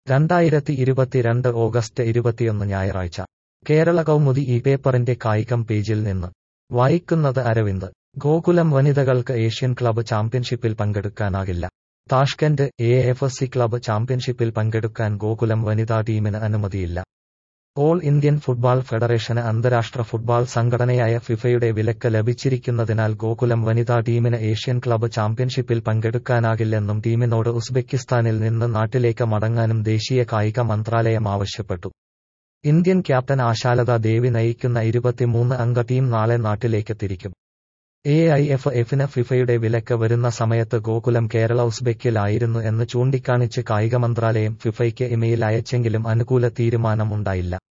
രണ്ടായിരത്തി ഇരുപത്തിരണ്ട് ഓഗസ്റ്റ് ഇരുപത്തിയൊന്ന് ഞായറാഴ്ച കേരള കൗമുദി ഈ പേപ്പറിന്റെ കായികം പേജിൽ നിന്ന് വായിക്കുന്നത് അരവിന്ദ് ഗോകുലം വനിതകൾക്ക് ഏഷ്യൻ ക്ലബ്ബ് ചാമ്പ്യൻഷിപ്പിൽ പങ്കെടുക്കാനാകില്ല Tashkent A F C club ചാമ്പ്യൻഷിപ്പിൽ പങ്കെടുക്കാൻ ഗോകുലം വനിതാ ടീമിന് അനുമതിയില്ല ഓൾ ഇന്ത്യൻ ഫുട്ബോൾ ഫെഡറേഷന് അന്താരാഷ്ട്ര ഫുട്ബോൾ സംഘടനയായ ഫിഫയുടെ വിലക്ക് ലഭിച്ചിരിക്കുന്നതിനാൽ ഗോകുലം വനിതാ ടീമിന് ഏഷ്യൻ ക്ലബ്ബ് ചാമ്പ്യൻഷിപ്പിൽ പങ്കെടുക്കാനാകില്ലെന്നും ടീമിനോട് ഉസ്ബെക്കിസ്ഥാനിൽ നിന്ന് നാട്ടിലേക്ക് മടങ്ങാനും ദേശീയ കായിക മന്ത്രാലയം ആവശ്യപ്പെട്ടു ഇന്ത്യൻ ക്യാപ്റ്റൻ ആശാലത ദേവി നയിക്കുന്ന ഇരുപത്തിമൂന്ന് അംഗ ടീം നാളെ നാട്ടിലേക്ക് തിരിക്കും എ ഐ എഫ് എഫിന് ഫിഫയുടെ വിലക്ക് വരുന്ന സമയത്ത് ഗോകുലം കേരള ഉസ്ബെക്കിലായിരുന്നു എന്ന് ചൂണ്ടിക്കാണിച്ച് കായിക മന്ത്രാലയം ഫിഫയ്ക്ക് ഇമെയിൽ അയച്ചെങ്കിലും അനുകൂല തീരുമാനം ഉണ്ടായില്ല